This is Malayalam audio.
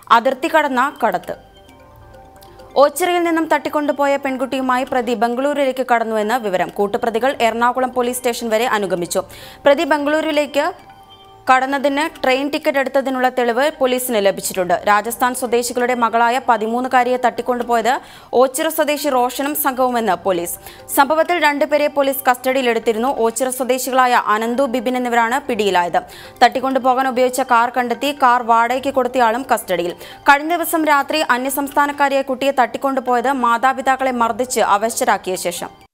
അതിർത്തി കടന്ന കടത്ത് ഓച്ചിറയിൽ നിന്നും തട്ടിക്കൊണ്ടുപോയ പെൺകുട്ടിയുമായി പ്രതി ബംഗളൂരുവിലേക്ക് കടന്നുവെന്ന് വിവരം കൂട്ടുപ്രതികൾ എറണാകുളം പോലീസ് സ്റ്റേഷൻ വരെ അനുഗമിച്ചു പ്രതി ബംഗളൂരുവിലേക്ക് കടന്നതിന് ട്രെയിൻ ടിക്കറ്റ് എടുത്തതിനുള്ള തെളിവ് പോലീസിന് ലഭിച്ചിട്ടുണ്ട് രാജസ്ഥാൻ സ്വദേശികളുടെ മകളായ പതിമൂന്നുകാരിയെ തട്ടിക്കൊണ്ടുപോയത് ഓച്ചിറ സ്വദേശി റോഷനും സംഘവുമെന്ന് പോലീസ് സംഭവത്തിൽ രണ്ടുപേരെ പോലീസ് കസ്റ്റഡിയിലെടുത്തിരുന്നു ഓച്ചിറ സ്വദേശികളായ അനന്തു ബിബിൻ എന്നിവരാണ് പിടിയിലായത് തട്ടിക്കൊണ്ടുപോകാൻ ഉപയോഗിച്ച കാർ കണ്ടെത്തി കാർ വാടകയ്ക്ക് കൊടുത്തയാളും കസ്റ്റഡിയിൽ കഴിഞ്ഞ ദിവസം രാത്രി അന്യസംസ്ഥാനക്കാരിയെ കുട്ടിയെ തട്ടിക്കൊണ്ടുപോയത് മാതാപിതാക്കളെ മർദ്ദിച്ച് അവശരാക്കിയ ശേഷം